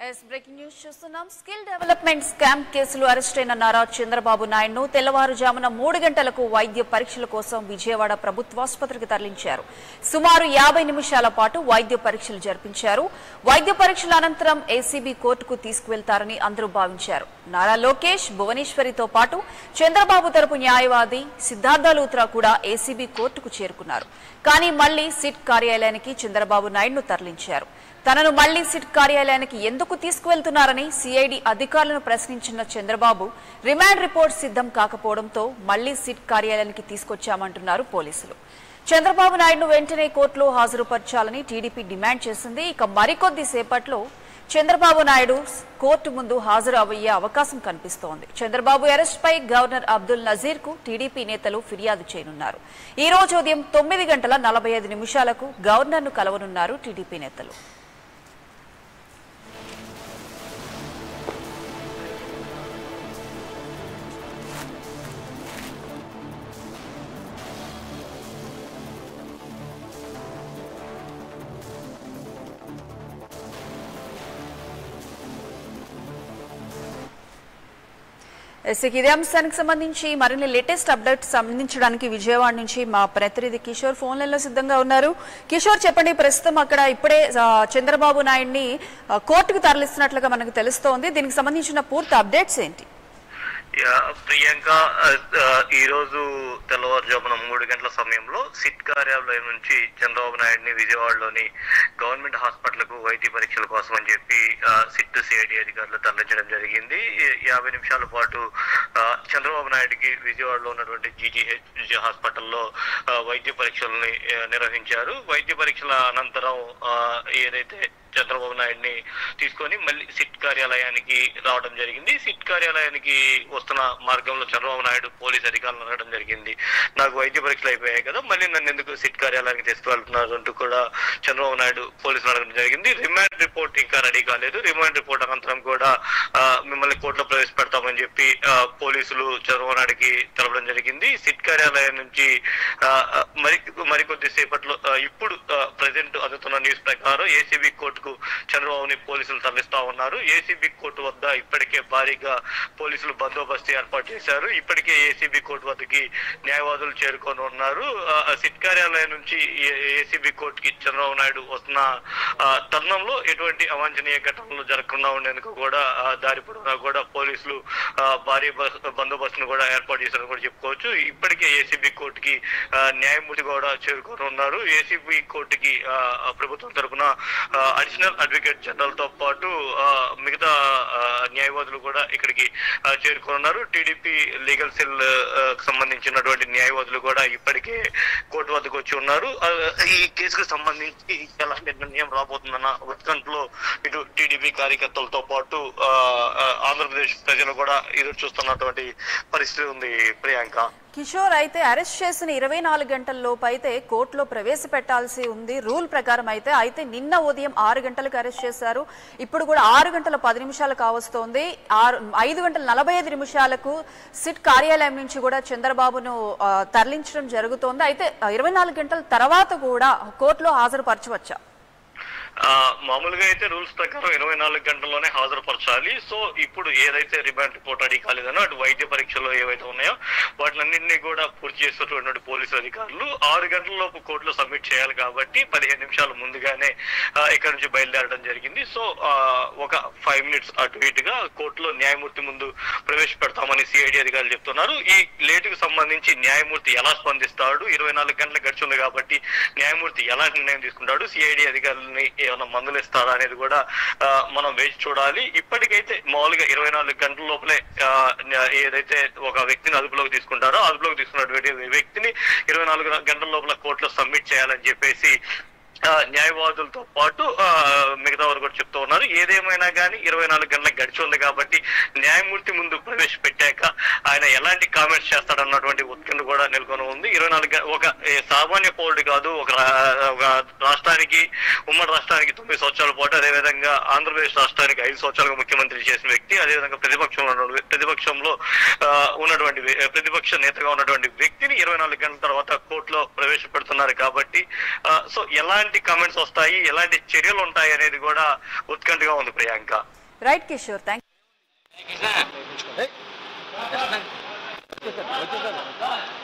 yes breaking news చూస్తున్నాం skill development scam కేసులో arrest అయిన నారా చంద్రబాబు నాయుడును తెల్లవారుజామున మూడు గంటలకు వైద్య పరీక్షల కోసం విజయవాడ ప్రభుత్వాసుపత్రికి తరలించారు సుమారు యాభై నిమిషాల పాటు వైద్య పరీక్షలు జరిపించారు వైద్య పరీక్షల అనంతరం ఏసీబీ కోర్టుకు తీసుకువెళ్తారని అందరూ భావించారు నారా లోకేష్ భువనేశ్వరితో పాటు చంద్రబాబు తరపు న్యాయవాది సిద్ధార్థ లూత్రా కూడా ఏసీబీ కోర్టుకు చేరుకున్నారు కానీ మళ్లీ సిట్ కార్యాలయానికి చంద్రబాబు నాయుడును తరలించారు తనను మళ్లీ సిట్ కార్యాలయానికి ఎందుకు తీసుకువెళ్తున్నారని సిఐడి అధికారులను ప్రశ్నించిన చంద్రబాబు రిమాండ్ రిపోర్ట్ సిద్ధం కాకపోవడంతో మళ్లీ సిట్ కార్యాలయానికి తీసుకొచ్చామంటున్నారు పోలీసులు చంద్రబాబు నాయుడును వెంటనే కోర్టులో హాజరుపరచాలని టీడీపీ డిమాండ్ చేసింది ఇక మరికొద్ది సేపట్లో చంద్రబాబు నాయుడు కోర్టు ముందు హాజరు అయ్యే అవకాశం కనిపిస్తోంది చంద్రబాబు అరెస్ట్ పై గవర్నర్ అబ్దుల్ నజీర్ కు టీడీపీ నేతలు ఫిర్యాదు చేయనున్నారు ఈ రోజు ఉదయం తొమ్మిది గంటల నలభై ఐదు నిమిషాలకు గవర్నర్ ను కలవనున్నారు టీడీపీ నేతలు ఎస్ ఇక ఇదే అంశానికి సంబంధించి మరిన్ని లేటెస్ట్ అప్డేట్స్ అందించడానికి విజయవాడ నుంచి మా ప్రతినిధి కిషోర్ ఫోన్ లైన్ లో సిద్ధంగా ఉన్నారు కిషోర్ చెప్పండి ప్రస్తుతం అక్కడ ఇప్పుడే ఆ, చంద్రబాబు నాయుడిని ఆ, కోర్టుకు తరలిస్తున్నట్లుగా మనకు తెలుస్తోంది దీనికి సంబంధించిన పూర్తి అప్డేట్స్ ఏంటి యా, ప్రియాంక ఆ, ఆ, ఈ రోజు తెల్లవారుజామున మూడు గంటల సమయంలో సిట్ కార్యాలయం నుంచి చంద్రబాబు నాయుడిని విజయవాడలోని గవర్నమెంట్ హాస్పిటల్ కు వైద్య పరీక్షల కోసం అని చెప్పి ఆ, సిట్ సిఐడి అధికారులు తరలించడం జరిగింది ఈ- యాభై నిమిషాల పాటు ఆ, చంద్రబాబు నాయుడికి విజయవాడలో ఉన్నటువంటి జీజీహెచ్ హాస్పిటల్లో ఆ, వైద్య పరీక్షల్ని ఆ, నిర్వహించారు వైద్య పరీక్షల అనంతరం ఆ, ఏదైతే చంద్రబాబు నాయుడిని తీసుకొని మళ్ళీ సిట్ కార్యాలయానికి రావడం జరిగింది సిట్ కార్యాలయానికి వస్తున్న మార్గంలో చంద్రబాబు నాయుడు పోలీస్ అధికారులు అడగడం జరిగింది నాకు వైద్య పరీక్షలు అయిపోయాయి కదా మళ్ళీ నన్ను ఎందుకు సిట్ కార్యాలయానికి తీసుకువెళ్తున్నారు అంటూ కూడా చంద్రబాబు నాయుడు పోలీసులు అడగడం జరిగింది రిమాండ్ రిపోర్ట్ ఇంకా రెడీ కాలేదు రిమాండ్ రిపోర్ట్ అనంతరం కూడా ఆ, మిమ్మల్ని కోర్టులో ప్రవేశపెడతామని చెప్పి ఆ, పోలీసులు చంద్రబాబు నాయుడుకి తెలపడం జరిగింది సిట్ కార్యాలయం నుంచి ఆ, ఆ, మరి మరికొద్ది సేపట్లో ఆ, ఇప్పుడు ప్రజెంట్ అందుతున్న న్యూస్ ప్రకారం ఏసీబీ కోర్టుకు చంద్రబాబుని పోలీసులు తరలిస్తా ఉన్నారు ఏసీబీ కోర్టు వద్ద ఇప్పటికే భారీగా పోలీసులు బందోబస్తు ఏర్పాటు చేశారు ఇప్పటికే ఏసీబీ కోర్టు వద్దకి న్యాయవాదులు చేరుకొని ఉన్నారు ఆ, ఆ సిట్ కార్యాలయం నుంచి ఏసీబీ కోర్టుకి చంద్రబాబు నాయుడు వస్తున్న ఆ, తరుణంలో ఎటువంటి అవాంఛనీయ ఘటనలు జరగకుండా ఉండేందుకు కూడా ఆ, దారి పొడవునా కూడా పోలీసులు ఆ, భారీ బస్- బందోబస్తును కూడా ఏర్పాటు చేశారని కూడా చెప్పుకోవచ్చు ఇప్పటికే ఏసీబీ కోర్టుకి ఆ, న్యాయమూర్తి కూడా చేరుకొని ఉన్నారు ఏసీబీ కోర్టుకి ఆ, ఆ, ప్రభుత్వం తరపున అడిషనల్ అడ్వకేట్ జనరల్ తో పాటు ఆ, మిగతా ఆ, న్యాయవాదులు కూడా ఇక్కడికి ఆ, చేరుకొని ఉన్నారు టీడీపీ లీగల్ సెల్ ఆ, కు సంబంధించినటువంటి న్యాయవాదులు కూడా ఇప్పటికే కోర్టు వద్దకు వచ్చి ఉన్నారు ఆ, ఈ కేసుకు సంబంధించి ఎలాంటి నిర్ణయం రాబోతుందన్న ఉత్కంఠలో ఇటు టీడీపీ కార్యకర్తలతో పాటు ఆ, ఆ, ఆంధ్రప్రదేశ్ ప్రజలు కూడా ఎదురు చూస్తున్నటువంటి పరిస్థితి ఉంది ప్రియాంక కిషోర్ అయితే అరెస్ట్ చేసిన ఇరవై నాలుగు గంటల లోపు అయితే కోర్టులో ప్రవేశపెట్టాల్సి ఉంది రూల్ ప్రకారం అయితే అయితే నిన్న ఉదయం ఆరు గంటలకు అరెస్ట్ చేశారు ఇప్పుడు కూడా ఆరు గంటల పది నిమిషాలు కావస్తోంది ఆరు ఐదు గంటల నలభై ఐదు నిమిషాలకు సిట్ కార్యాలయం నుంచి కూడా చంద్రబాబును ఆ, తరలించడం జరుగుతోంది అయితే ఇరవై నాలుగు గంటల తర్వాత కూడా కోర్టులో హాజరుపరచవచ్చా ఆ, మామూలుగా అయితే రూల్స్ ప్రకారం ఇరవై నాలుగు గంటల్లోనే హాజరుపరచాలి సో ఇప్పుడు ఏదైతే రిమాండ్ రిపోర్ట్ రెడీ కాలేదనో అటు వైద్య పరీక్షలు ఏవైతే ఉన్నాయో వాటిలన్నింటినీ కూడా పూర్తి చేస్తున్నటువంటి పోలీసు అధికారులు ఆరు గంటల లోపు కోర్టులో సబ్మిట్ చేయాలి కాబట్టి పదిహేను నిమిషాల ముందుగానే ఆ, ఇక్కడ నుంచి బయలుదేరడం జరిగింది సో ఆ, ఒక ఫైవ్ మినిట్స్ అటు ఇటుగా కోర్టులో న్యాయమూర్తి ముందు ప్రవేశపెడతామని సిఐడి అధికారులు చెప్తున్నారు ఈ లేటుకు సంబంధించి న్యాయమూర్తి ఎలా స్పందిస్తాడు ఇరవై నాలుగు గంటలు గడిచి ఉంది కాబట్టి న్యాయమూర్తి ఎలాంటి నిర్ణయం తీసుకుంటాడు సిఐడి అధికారులని ఏమైనా మందులు ఇస్తారా అనేది కూడా ఆ, మనం వేచి చూడాలి ఇప్పటికైతే మామూలుగా ఇరవై నాలుగు గంటల లోపలే ఆ, న్యా- ఏదైతే ఒక వ్యక్తిని అదుపులోకి తీసుకుంటారో అదుపులోకి తీసుకున్నటువంటి వ్యక్తిని ఇరవై నాలుగు గంటల లోపల కోర్టులో సబ్మిట్ చేయాలని చెప్పేసి ఆ, న్యాయవాదులతో పాటు ఆ, మిగతా వారు కూడా చెప్తూ ఉన్నారు ఏదేమైనా కానీ ఇరవై నాలుగు గంటలకు గడిచి ఉంది కాబట్టి న్యాయమూర్తి ముందు ప్రవేశపెట్టాక ఆయన ఎలాంటి కామెంట్స్ చేస్తాడన్నటువంటి ఉత్కంఠ కూడా నెలకొని ఉంది ఇరవై నాలుగు గ- ఒక ఏ, సామాన్య పౌరుడు కాదు ఒక రా- ఒక రాష్ట్రానికి ఉమ్మడి రాష్ట్రానికి తొమ్మిది సంవత్సరాల పాటు అదేవిధంగా ఆంధ్రప్రదేశ్ రాష్ట్రానికి ఐదు సంవత్సరాలుగా ముఖ్యమంత్రి చేసిన వ్యక్తి అదేవిధంగా ప్రతిపక్షంలో ఉన్నటువంటి ప్రతిపక్షంలో ఆ, ఉన్నటువంటి వ్య- ప్రతిపక్ష నేతగా ఉన్నటువంటి వ్యక్తిని ఇరవై నాలుగు గంటల తర్వాత కోర్టులో ప్రవేశపెడుతున్నారు కాబట్టి ఆ, సో ఎలాంటి కామెంట్స్ వస్తాయి ఎలాంటి చర్యలు ఉంటాయి అనేది కూడా ఉత్కంఠగా ఉంది ప్రియాంక రైట్ కిషోర్ థ్యాంక్ వచ్చేసాను వచ్చేసాను